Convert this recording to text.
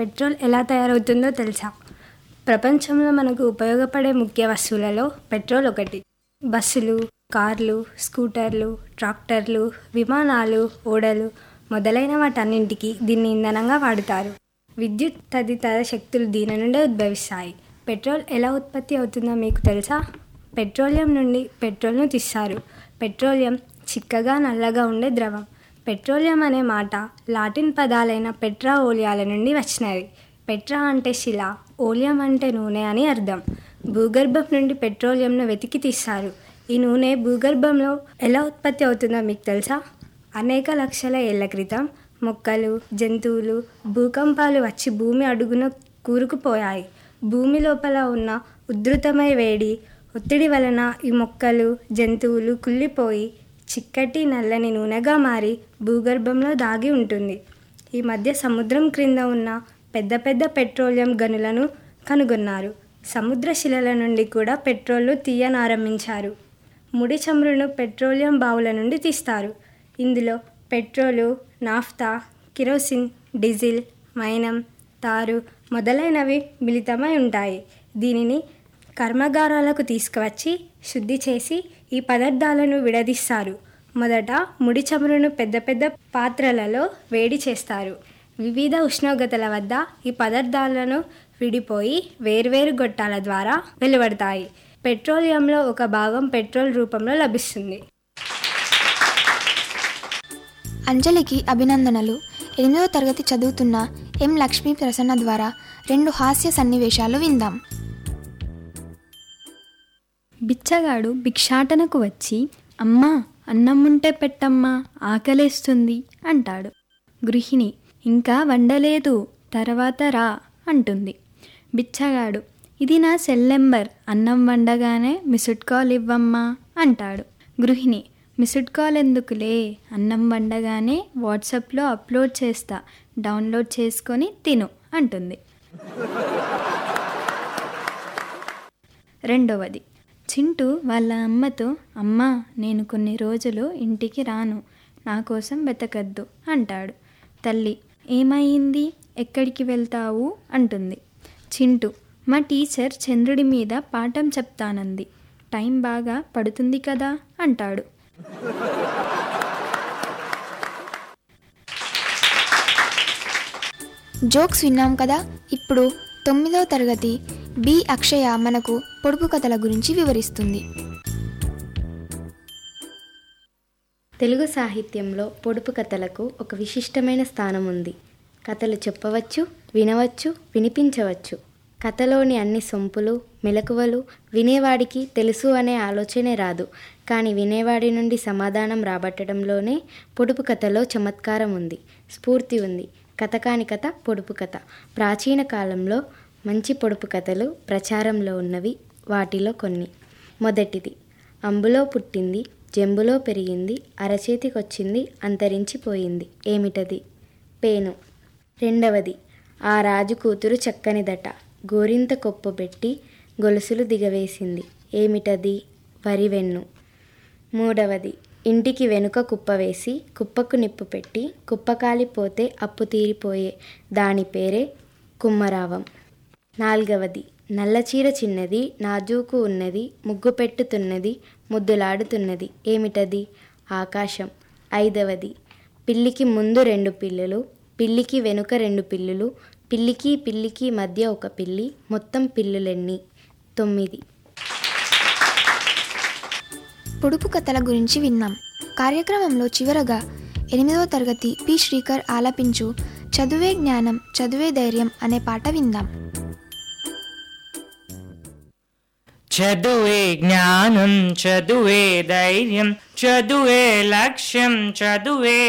petrol ఎలా తయారవుతుందో తెలుసా ప్రపంచంలో మనకు ఉపయోగపడే ముఖ్య వస్తువులలో పెట్రోల్ ఒకటి బస్సులు కార్లు స్కూటర్లు ట్రాక్టర్లు విమానాలు ఓడలు మొదలైన వాటన్నింటికి దీన్ని ఇంధనంగా వాడుతారు విద్యుత్ తదితర శక్తులు దీని నుండే ఉద్భవిస్తాయి పెట్రోల్ ఎలా ఉత్పత్తి అవుతుందో మీకు తెలుసా పెట్రోలియం నుండి పెట్రోల్ను తీస్తారు పెట్రోలియం చిక్కగా నల్లగా ఉండే ద్రవం పెట్రోలియం అనే మాట లాటిన్ పదాలైన పెట్రా ఓలియాల నుండి వచ్చినది పెట్రా అంటే శిల ఓలియం అంటే నూనె అని అర్థం భూగర్భం నుండి పెట్రోలియంను వెతికి తీస్తారు ఈ నూనె భూగర్భంలో ఎలా ఉత్పత్తి అవుతుందో మీకు తెలుసా అనేక లక్షల ఏళ్ల క్రితం మొక్కలు జంతువులు భూకంపాలు వచ్చి భూమి అడుగున కూరుకుపోయాయి భూమి లోపల ఉన్న ఉధృతమై వేడి ఒత్తిడి వలన ఈ మొక్కలు జంతువులు కుళ్ళిపోయి చిక్కటి నల్లని నూనెగా మారి భూగర్భంలో దాగి ఉంటుంది ఈ మధ్య సముద్రం క్రింద ఉన్న పెద్ద పెద్ద పెట్రోలియం గనులను కనుగొన్నారు సముద్ర శిలల నుండి కూడా పెట్రోల్ను తీయనారంభించారు ముడి చమురును పెట్రోలియం బావుల నుండి తీస్తారు ఇందులో పెట్రోలు నాఫ్తా కిరోసిన్ డీజిల్ మైనం తారు మొదలైనవి మిళితమై ఉంటాయి దీనిని కర్మాగారాలకు తీసుకువచ్చి శుద్ధి చేసి ఈ పదార్థాలను విడదీస్తారు మొదట ముడి చమురును పెద్ద పెద్ద పాత్రలలో వేడి చేస్తారు వివిధ ఉష్ణోగ్రతల వద్ద ఈ పదార్థాలను విడిపోయి వేర్వేరు గొట్టాల ద్వారా వెలువడతాయి పెట్రోలియంలో ఒక భాగం పెట్రోల్ రూపంలో లభిస్తుంది అంజలికి అభినందనలు ఎనిమిదవ తరగతి చదువుతున్న ఎం లక్ష్మీ ప్రసన్న ద్వారా రెండు హాస్య సన్నివేశాలు విందాం బిచ్చగాడు భిక్షాటనకు వచ్చి అమ్మా అన్నం ఉంటే పెట్టమ్మా ఆకలేస్తుంది అంటాడు గృహిణి ఇంకా వండలేదు తర్వాత రా అంటుంది బిచ్చగాడు ఇది నా సెల్ నెంబర్ అన్నం వండగానే మిస్డ్ కాల్ ఇవ్వమ్మా అంటాడు గృహిణి మిస్డ్ కాల్ ఎందుకులే అన్నం వండగానే వాట్సాప్లో అప్లోడ్ చేస్తా డౌన్లోడ్ చేసుకొని తిను అంటుంది రెండవది చింటూ వాళ్ళ అమ్మతో అమ్మా నేను కొన్ని రోజులు ఇంటికి రాను నా కోసం వెతకద్దు అంటాడు తల్లి ఏమైంది ఎక్కడికి వెళ్తావు అంటుంది చింటూ మా టీచర్ చంద్రుడి మీద పాఠం చెప్తానంది టైం బాగా పడుతుంది కదా అంటాడు జోక్స్ విన్నాం కదా ఇప్పుడు తొమ్మిదవ తరగతి బి అక్షయ మనకు పొడుపు కథల గురించి వివరిస్తుంది తెలుగు సాహిత్యంలో పొడుపు కథలకు ఒక విశిష్టమైన స్థానం ఉంది కథలు చెప్పవచ్చు వినవచ్చు వినిపించవచ్చు కథలోని అన్ని సొంపులు మెలకువలు వినేవాడికి తెలుసు అనే ఆలోచనే రాదు కానీ వినేవాడి నుండి సమాధానం రాబట్టడంలోనే పొడుపు కథలో చమత్కారం ఉంది స్ఫూర్తి ఉంది కథ కాని కథ పొడుపు కథ ప్రాచీన కాలంలో మంచి పొడుపు కథలు ప్రచారంలో ఉన్నవి వాటిలో కొన్ని మొదటిది అంబులో పుట్టింది జంబులో పెరిగింది అరచేతికొచ్చింది అంతరించిపోయింది ఏమిటది పేను రెండవది ఆ రాజు కూతురు చక్కనిదట గోరింత కొప్పబెట్టి గొలుసులు దిగవేసింది ఏమిటది వరివెన్ను మూడవది ఇంటికి వెనుక కుప్ప వేసి కుప్పకు నిప్పు పెట్టి కుప్ప కాలిపోతే అప్పు తీరిపోయే దాని పేరే కుమ్మరావం నాలుగవది నల్లచీర చిన్నది నాజూకు ఉన్నది ముగ్గు పెట్టుతున్నది ముద్దులాడుతున్నది ఏమిటది ఆకాశం ఐదవది పిల్లికి ముందు రెండు పిల్లులు పిల్లికి వెనుక రెండు పిల్లులు పిల్లికి పిల్లికి మధ్య ఒక పిల్లి మొత్తం పిల్లులెన్ని తొమ్మిది పొడుపు కథల గురించి విన్నాం కార్యక్రమంలో చివరగా ఎనిమిదవ తరగతి పి శ్రీకర్ ఆలపించు చదువే జ్ఞానం చదువే ధైర్యం అనే పాట విందాం చదువే జ్ఞానం చదువే ధైర్యం చదువే లక్ష్యం చదువే